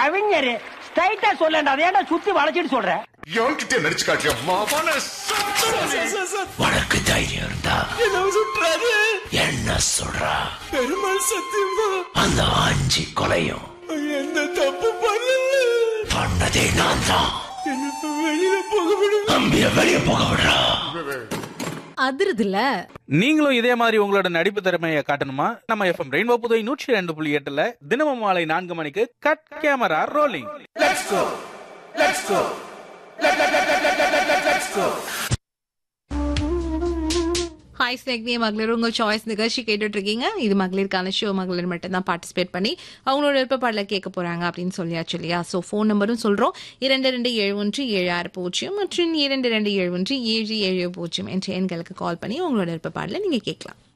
கவிஞர் ஸ்ட்ரைட்டா சொல்லண்டா அதை ஏன்டா சுத்தி வளைச்சிட்டு சொல்ற எவன்கிட்ட நடிச்சு காட்டியா மாவான உனக்கு தைரியம் இருந்தா என்ன சுற்றாரு என்ன சொல்றா பெருமாள் சத்தியமா அந்த அஞ்சு கொலையும் எந்த தப்பு பண்ணல பண்ணதே நான் தான் என்ன வெளியில போக விடுங்க தம்பிய வெளியே போக விடுறா அதிருதுல நீங்களும் இதே மாதிரி உங்களோட நடிப்பு திறமையை காட்டணுமா நம்ம எஃப்எம் ரெயின்போ புதுவை நூற்றி ரெண்டு புள்ளி எட்டுல தினமும் மாலை நான்கு மணிக்கு கட் கேமரா ரோலிங் ஹாய் ஸ்னேக்னி மகளிர் உங்கள் சாய்ஸ் நிகழ்ச்சி கேட்டுட்டு இருக்கீங்க இது மகளிருக்கான ஷோ மகளிர் மட்டும் தான் பார்ட்டிசிபேட் பண்ணி அவங்களோட விருப்பப்பாடல கேட்க போறாங்க அப்படின்னு சொல்லியாச்சு இல்லையா ஸோ ஃபோன் நம்பரும் சொல்றோம் இரண்டு ரெண்டு ஏழு ஒன்று ஏழு ஆறு பூஜ்ஜியம் மற்றும் இரண்டு ரெண்டு ஏழு ஒன்று ஏழு ஏழு பூஜ்ஜியம் என்ற எண்களுக்கு கால் பண்ணி உங்களோட விருப்பப்பாடல நீங்க கேட்கலாம்